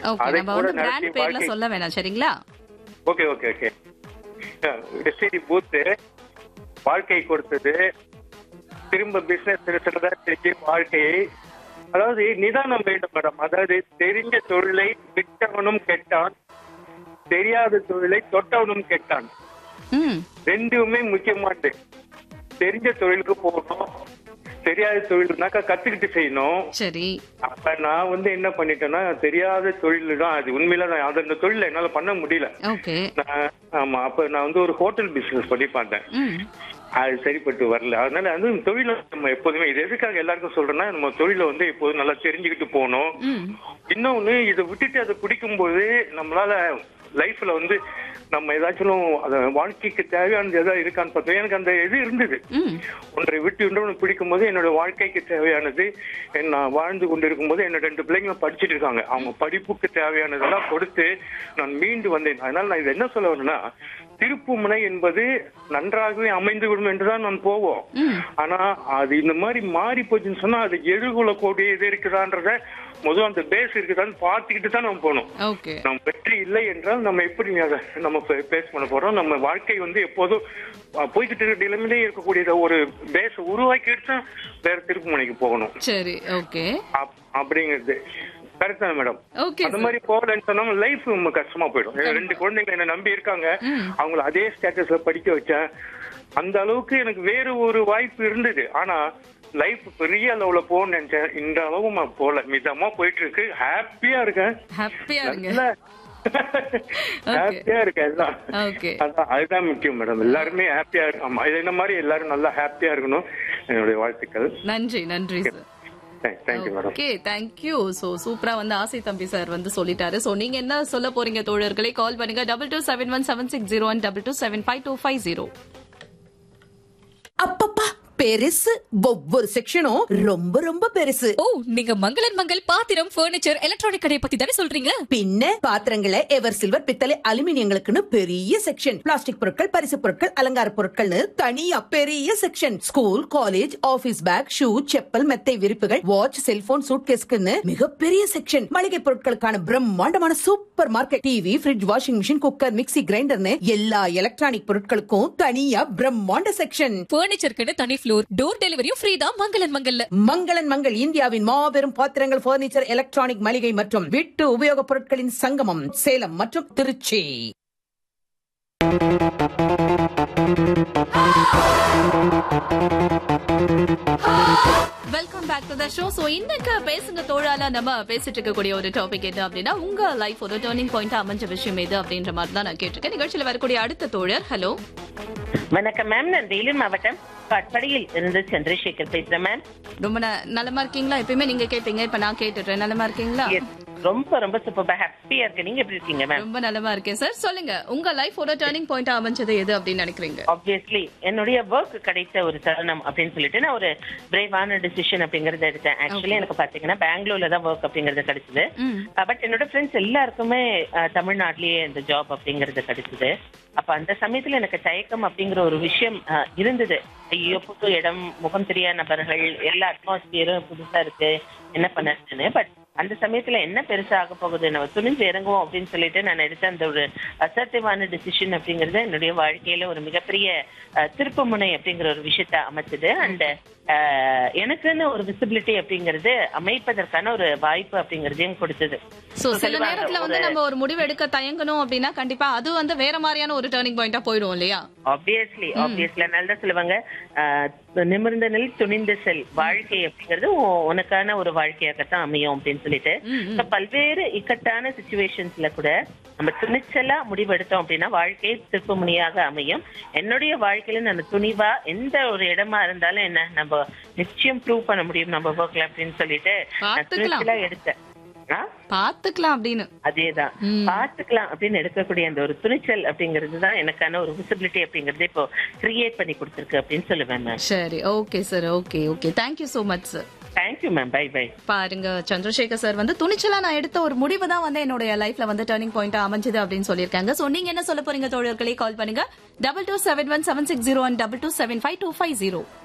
Okay அதை நம்ம கூட வந்து நடத்தி பிராண்ட் பேர்ல வாழ்க்கை சொல்ல வேணாம் சரிங்களா ஓகே ஓகே ஓகே எஸ்டிடி பூத்து வாழ்க்கை கொடுத்தது திரும்ப பிசினஸ் சிறந்ததா செஞ்சு வாழ்க்கையை அதாவது நிதானம் வேண்டும் மேடம் அதாவது தெரிஞ்ச தொழிலை விட்டவனும் கெட்டான் தெரியாத தொழிலை தொட்டவனும் கெட்டான் ம் ரெண்டுமே முக்கியமானது தெரிஞ்ச தொழிலுக்கு போகணும் தெரியாத தொழில்னாக்கா கத்துக்கிட்டு செய்யணும் சரி அப்ப நான் வந்து என்ன பண்ணிட்டேன்னா தெரியாத தொழில் தான் அது உண்மையில நான் அது அந்த தொழில என்னால பண்ண முடியல ஓகே நான் ஆமா அப்ப நான் வந்து ஒரு ஹோட்டல் பிசினஸ் பண்ணி பார்த்தேன் ம் அது சரிப்பட்டு வரல அதனால வந்து தொழில நம்ம எப்போதுமே இது எதுக்காக எல்லாருக்கும் சொல்றேன்னா நம்ம தொழில வந்து எப்போதும் நல்லா தெரிஞ்சுக்கிட்டு போகணும் ம் இன்னொன்னு இதை விட்டுட்டு அதை பிடிக்கும்போது நம்மளால லைஃப்ல வந்து நம்ம ஏதாச்சும் அது வாழ்க்கைக்கு தேவையானது ஏதாவது இருக்கான்னு பார்த்தோம் எனக்கு அந்த இது இருந்தது ம் ஒன்றை விட்டு இன்னொன்று பிடிக்கும் போது என்னோட வாழ்க்கைக்கு தேவையானது நான் வாழ்ந்து கொண்டிருக்கும் போது என்னோட ரெண்டு பிள்ளைங்க படிச்சுட்டு இருக்காங்க அவங்க படிப்புக்கு தேவையானதெல்லாம் கொடுத்து நான் மீண்டு வந்தேன் அதனால நான் இது என்ன சொல்ல வரேன்னா திருப்புமுனை என்பது நன்றாகவே அமைந்து விடும் என்றுதான் நான் போவோம் ம் ஆனா அது இந்த மாதிரி மாறி போச்சுன்னு சொன்னா அது எதிர்கொள்ளக்கூடிய இது இருக்குதான்றத முதல் அந்த பேஸ் இருக்குதான்னு பார்த்துக்கிட்டு தான் நம்ம போகணும் ஓகே நம்ம வெற்றி இல்லை என்றால் நம்ம எப்படி அதை நம்ம பேஸ் பண்ண போறோம் நம்ம வாழ்க்கை வந்து எப்போதும் அஹ், போய்கிட்டு இருக்க நிலைமையிலே இருக்கக்கூடிய ஒரு பேஸ் உருவாக்கிட்டு தான் வேற திருப்புமுனைக்கு போகணும் சரி ஓகே அப்- அப்படிங்கிறது கரெக்ட் தான் மேடம் ஓகே அந்த மாதிரி போகலன்னு சொன்னா லைஃப் ரொம்ப கஷ்டமா போயிடும் எனக்கு ரெண்டு குழந்தைங்க என்ன நம்பி இருக்காங்க ம். அவங்கள அதே ஸ்டேட்டஸ்ல படிக்க வச்சேன் அந்த அளவுக்கு எனக்கு வேற ஒரு வாய்ப்பு இருந்தது ஆனா லைஃப் பெரிய அளவுல போகணும்னு நினைச்சேன் இந்த அளவு நான் போல மிதமா போயிட்டு இருக்கு ஹாப்பியா இருக்கேன் ஹாப்பியா இருங்க நல்ல ஹாப்பியா இருக்கேன் எல்லாம் ஓகே அதான் அதுதான் முக்கியம் மேடம் எல்லாருமே ஹாப்பியா ஆமா இது என்ன மாதிரி எல்லாரும் நல்லா ஹாப்பியா இருக்கணும் என்னுடைய வாழ்த்துக்கள் நன்றி நன்றி sir thank you madam okay thank you so சூப்பரா வந்து ஆசை தம்பி சார் வந்து சொல்லிட்டாரு சோ நீங்க என்ன சொல்ல போறீங்க தோழர்களே கால் பண்ணுங்க double two seven one seven six zero one double two seven five two five zero அப்பப்பா பெருசு ஒவ்வொரு செக்ஷனும் ரொம்ப ரொம்ப பெருசு ஓ நீங்க மங்களன் மங்கள் பாத்திரம் பர்னிச்சர் எலக்ட்ரானிக் கடையை பத்தி தானே சொல்றீங்க பின்ன பாத்திரங்களை எவர் சில்வர் பித்தளை அலுமினியங்களுக்குன்னு பெரிய செக்ஷன் பிளாஸ்டிக் பொருட்கள் பரிசு பொருட்கள் அலங்கார பொருட்கள்னு தனியா பெரிய section school college office bag shoe chappal மெத்தை விரிப்புகள் வாட்ச் செல்போன் சூட்கேஸ்க்குன்னு மிகப்பெரிய செக்ஷன் மளிகை பொருட்களுக்கான பிரம்மாண்டமான supermarket TV fridge washing machine cooker mixie கிரைண்டர்னு எல்லா எலக்ட்ரானிக் பொருட்களுக்கும் தனியா பிரம்மாண்ட செக்ஷன் பர்னிச்சருக்குன்னு தனி ஃப்ளோர் டோர் டெலிவரியும் ஃப்ரீ தான் மங்களன் மங்கல்ல மங்களன் மங்கள் இந்தியாவின் மாபெரும் பாத்திரங்கள் பர்னிச்சர் எலக்ட்ரானிக் மளிகை மற்றும் வீட்டு உபயோகப் பொருட்களின் சங்கமம் சேலம் மற்றும் Trichy welcome back to the show so இன்னைக்கு பேசுங்க தோழால நம்ம பேசிட்டு இருக்கக்கூடிய ஒரு டாபிக் எது அப்படின்னா உங்க லைஃப் ஒரு டேர்னிங் பாயிண்ட் அமைஞ்ச விஷயம் எது அப்படின்ற மாதிரி தான் நான் கேட்டிருக்கேன் நிகழ்ச்சியில வரக்கூடிய அடுத்த தோழர் ஹலோ வணக்கம் மேம் நான் வேலூர் மாவட்டம் காட்பாடியில் இருந்து சந்திரசேகர் பேசுறேன் மேம் ரொம்ப ந- நலமா இருக்கீங்களா எப்பயுமே நீங்க கேட்பீங்க இப்ப நான் கேட்டுட்டேன் நலமா இருக்கீங்களா Yes. ரொம்ப ரொம்ப சூப்பர் ஹாப்பியா இருக்கு நீங்க எப்படி இருக்கீங்க மேம் ரொம்ப நலமா இருக்கேன் சார் சொல்லுங்க உங்க லைஃப் ஒரு டேர்னிங் பாயிண்ட் அமைஞ்சது எது அப்படின்னு நினைக்கிறீங்க ஆப்வியஸ்லி என்னுடைய ஒர்க் கிடைத்த ஒரு தருணம் அப்படின்னு சொல்லிட்டு நான் ஒரு பிரேவான டிசிஷன் அப்படிங்கறத எடுத்தேன் ஆக்சுவலி எனக்கு பாத்தீங்கன்னா பெங்களூர்ல தான் ஒர்க் அப்படிங்கறது கிடைச்சது ம். பட் என்னோட ஃப்ரெண்ட்ஸ் எல்லாருக்குமே அஹ், தமிழ்நாட்டிலேயே இந்த ஜாப் அப்படிங்கறது கிடைச்சது அப்ப அந்த சமயத்துல எனக்கு தயக்கம் அப்படிங்கிற ஒரு விஷயம் அஹ், இருந்தது ஐயோ புது இடம் முகம் தெரியாத நபர்கள் எல்லா அட்மாஸ்பியரும் புதுசா இருக்கு என்ன பண்ணதுன்னு பட் அந்த சமயத்துல என்ன பெருசா ஆக போகுது நம்ம துணிஞ்சு இறங்குவோம் அப்படின்னு சொல்லிட்டு நான் எடுத்த அந்த ஒரு அசர்ட்டிவான டிசிஷன் அப்படிங்கறது என்னுடைய வாழ்க்கையில ஒரு மிகப்பெரிய அஹ், திருப்புமுனை அப்படிங்கிற ஒரு விஷயத்த அமைச்சது அண்ட் எனக்குன்னு ஒரு விசிபிலிட்டி அப்படிங்கிறது அமைப்பதற்கான ஒரு வாய்ப்பு அப்படிங்கறதையும் கொடுத்தது சோ சில சொல்லுவாங்க, நேரத்துல வந்து ஒரு- நம்ம ஒரு முடிவு எடுக்க தயங்கணும் அப்படின்னா கண்டிப்பா அது வந்து வேற மாதிரியான ஒரு டேர்னிங் பாயிண்டா போயிடும் இல்லையா ஆப்வியஸ்லி ஆப்வியஸ்லி நல்லா சொல்லுவாங்க ஆஹ், நிமிர்ந்த நெல் துணிந்த செல் வாழ்க்கை அப்படிங்கிறது உ- உனக்கான ஒரு வாழ்க்கையாகத்தான் அமையும் அப்படின்னு சொல்லிட்டு So, பல்வேறு இக்கட்டான சுச்சுவேஷன்ஸ்ல கூட நம்ம துணிச்சலா முடிவெடுத்தோம் அப்படின்னா வாழ்க்கை திருப்புமுனையாக அமையும் என்னுடைய வாழ்க்கையில நான் துணிவா எந்த ஒரு இடமா இருந்தாலும் என்ன நம்ம நிச்சயம் ப்ரூவ் பண்ண முடியும் நம்ம ஒர்க்ல அப்படின்னு சொல்லிட்டு நான் பார்த்துக்கலாம். துணிச்சலா எடுத்தேன் ஆ? பாத்துக்கலாம் அப்படின்னு அதேதான் ம். பாத்துக்கலாம் அப்படின்னு எடுக்கக்கூடிய அந்த ஒரு துணிச்சல் அப்படிங்கிறது தான் எனக்கான ஒரு விசிபிலிட்டி அப்படிங்கறது இப்போ கிரியேட் பண்ணி கொடுத்துருக்கு அப்படின்னு சொல்லுவேன் மேம் சரி okay sir okay okay thank you so much sir thank you ma'am bye bye பாருங்க சந்திரசேகர் சார் வந்து துணிச்சலா நான் எடுத்த ஒரு முடிவு தான் வந்து என்னுடைய லைஃப்ல வந்து டேர்னிங் பாயிண்ட் அமைஞ்சது அப்படின்னு சொல்லியிருக்காங்க சோ நீங்க என்ன சொல்ல போறீங்க தோழர்களே கால் பண்ணுங்க double two seven one seven six zero one double two seven five two five zero